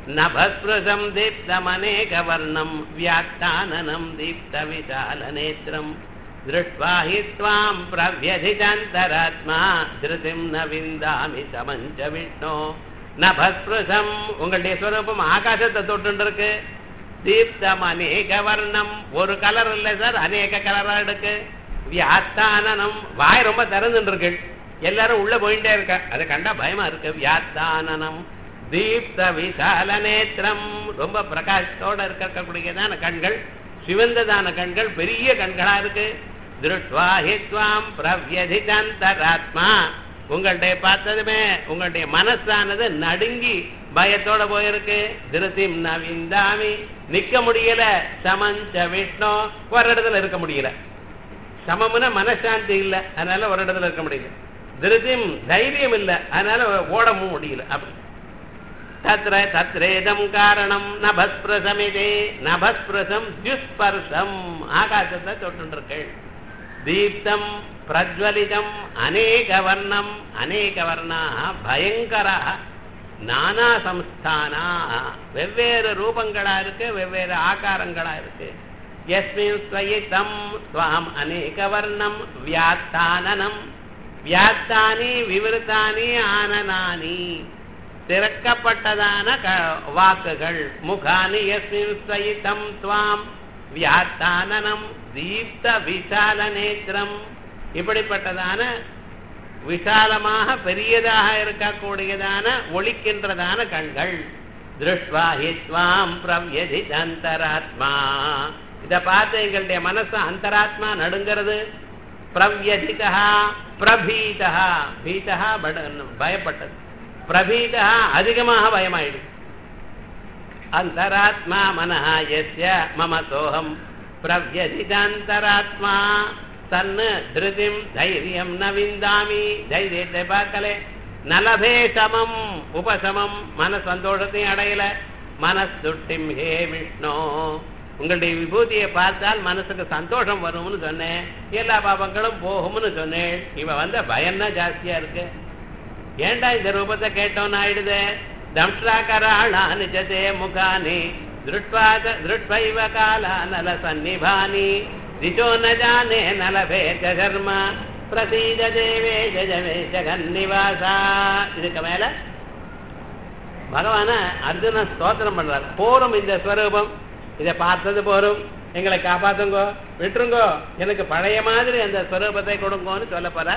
நபஸ்பிருஷம் தீப்தமநேகவர்ணம் வியாத்தானனம் தீப்த விசாலநேத்திரம் திருஷ்வா he त्वाम् பிரவ்யதிதந்தராத்மா திருதிம் ந விந்தாமி சமஞ்ச விஷ்ணோ நபஸ்பிருஷம் உங்களுடைய ஸ்வரூபம் ஆகாசத்தை தொட்டு இருக்கு தீப்தம் அநேக வர்ணம் ஒரு கலர் இல்லை சார் அநேக கலரா இருக்கு வியாத்தானனம் வாய் ரொம்ப திறந்துட்டு இருக்கு எல்லாரும் உள்ள போயிட்டே இருக்க அதை கண்டா பயமா இருக்கு வியாத்தானனம் தீப்த விசால நேத்திரம் ரொம்ப பிரகாசத்தோட இருக்கக்கூடியதான கண்கள் சிவந்ததான கண்கள் பெரிய கண்களா இருக்கு திருஷ்வா ஹித்வாம் பிரவ்யதிதந்தராத்மா உங்கள்கிட்ட பார்த்ததுமே உங்களுடைய மனசானது நடுங்கி பயத்தோட போயிருக்கு திருத்திம் நவிந்தாமி நிக்க முடியல சமஞ்ச விஷ்ணு ஒரு இடத்துல இருக்க முடியல சமம்னா மனசாந்தி இல்ல அதனால ஒரு இடத்துல இருக்க முடியல திருதிம் தைரியம் இல்ல அதனால ஓடவும் முடியல அப்படி தத்ர தத்ரேதம் காரணம் நபஸ்பிரசமிதே நபஸ்பிரசம் துஸ்பர்சம் ஆகாசத்தை தொட்டுருக்கள் தீப்தம் பிரஜ்வலிதம் அநேக வர்ணம் அநேக வர்ணா பயங்கர நானா சம்ஸ்தானா வெவ்வேறு ரூபங்களா இருக்கு வெவ்வேறு ஆகாரங்களா இருக்கு எஸ்மின் ஸ்வயிதம் ஸ்வாம் அநேக வர்ணம் வியாத்தானனம் வியாத்தானி விவருத்தானி ஆனனானி திறக்கப்பட்டதான வாக்குகள் முகானி எஸ்மின் ஸ்வயிதம் துவாம் வியாத்தானனம் தீப்த விசால நேத்திரம் இப்படிப்பட்டதான விசாலமாக பெரியதாக இருக்கக்கூடியதான ஒழிக்கின்றதான கண்கள் திருஷ்வா ஹித்வாம் பிரவ்யதி அந்தராத்மா இத பார்த்து எங்களுடைய மனசு அந்தராத்மா நடுங்கிறது பிரவ்யதிதா பிரபீதா பீதா பயப்பட்டது பிரபீதா அதிகமாக பயமாயிடுது அந்தராத்மா மனஹ எஸ்ய மம சோகம் பிரவ்யதிதந்தராத்மா தன்னு திருதிம் தைரியம் ந விந்தாமி தைரியத்தை பார்க்கல நலபே சமம் உபசமம் மன சந்தோஷத்தையும் அடையல மனசுட்டிம் ஹே விஷ்ணு உங்களுடைய விபூதியை பார்த்தால் மனசுக்கு சந்தோஷம் வரும்னு சொன்னேன் எல்லா பாபங்களும் போகும்னு சொன்னேன் இவ வந்த பயம்னா ஜாஸ்தியா இருக்கு ஏண்டா இந்த ரூபத்தை கேட்டோன்னு ஆயிடுது தம்ஷ்ராகராணானி ஜதே முகானி திருட்வைவ காலா நல சந்நிபானி திசோ ந ஜானே நலபே சர்ம பிரசீத தேவே ஜஜமே ஜெகன்னிவாசா இதுக்கு மேல பகவான அர்ஜுன ஸ்தோத்திரம் பண்றார் போரும் இந்த ஸ்வரூபம் இதை பார்த்தது போரும் எங்களை காப்பாத்துங்கோ விட்டுருங்கோ எனக்கு பழைய மாதிரி அந்த ஸ்வரூபத்தை கொடுங்கோன்னு சொல்ல போற